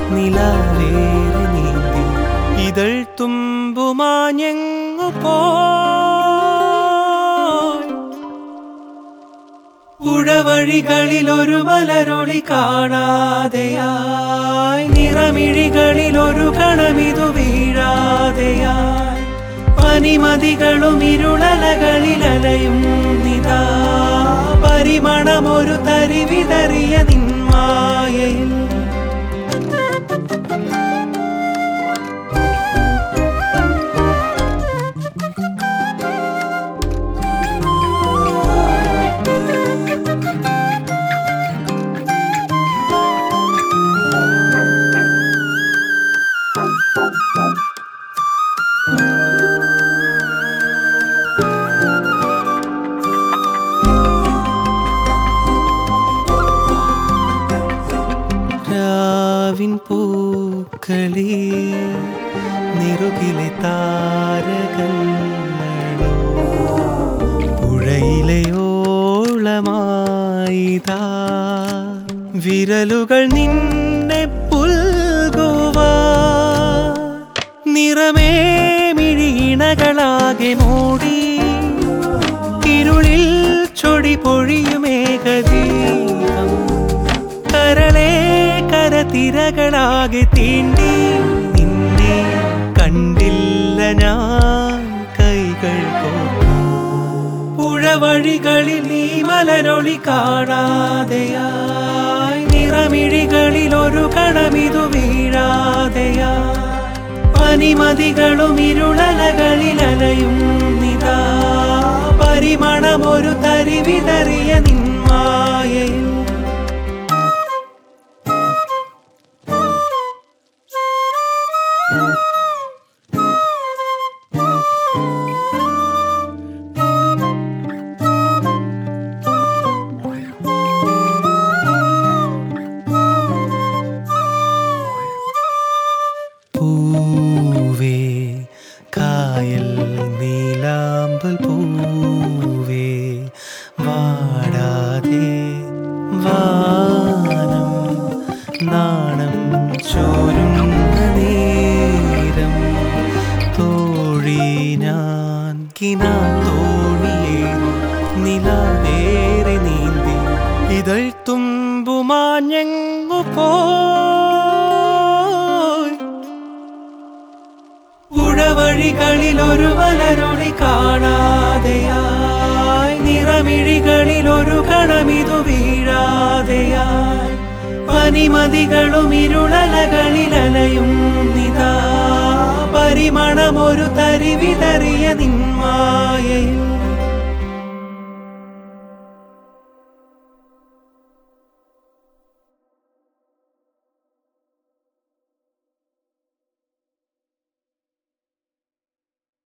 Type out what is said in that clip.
നിലാവേറെ നീന്തി ഇതൾ തുമ്പുമാഞ്ഞെങ്ങു പോയി ഉഴവഴികളിൽ ഒരു മലരൊളി കാണാതെയായി നിറമിഴികളിൽ ഒരു കണമിതു വീഴാതെയായി പനിമതികളും ഇരുളലകളിൽ അലയും നിതാ പരിമണമൊരു തരി വിതറിയ നിന്മായയിൽ രാവിൻ പൂക്കളി നിറുകിലെ താരകങ്ങളോ പുഴയിലെ ഓളമായിതാ വിരലുകൾ നിന്നെ പുൽകുവാ നിറമേ മിഴിയിണകളാകെ മൂടി ഇരുളിൽ ചൊടി പൊഴിയുമേകദീപം കരളെ കരതിരകളാകെ തീണ്ടി നിന്നെ കണ്ടില്ല ഞാൻ കൈകൾ കോർത്തു പുഴവഴികളിൽ നീ മലരൊളി കാണാതെയായി നിറമിഴികളിൽ ഒരു കണമിതു വീഴാതെയായി പനിമതികളും ഇരുളലകളിൽ അലയും നിതാ പരിമണമൊരു തരി വിതറിയ നിന്മായയിൽ പൂവേ കായൽ നീലാമ്പൽ പൂവേ വാടാതെ വാനം നാണം ചോരുന്ന നേരം തോഴി ഞാൻ കിനാ തോണിയേറി നിലാവേറെ നീന്തി ഇതൾ തുമ്പുമാഞ്ഞെങ്ങു പോയി ഉഴവഴികളിൽ ഒരു മലരൊളി കാണാതെയായി നിറമിഴികളിൽ ഒരു കണമിതു വീഴാതെയായി പനിമതികളും ഇരുളലകളിൽ അലയും നിതാ പരിമണമൊരു തരി വിതറിയ നിന്മായയിൽ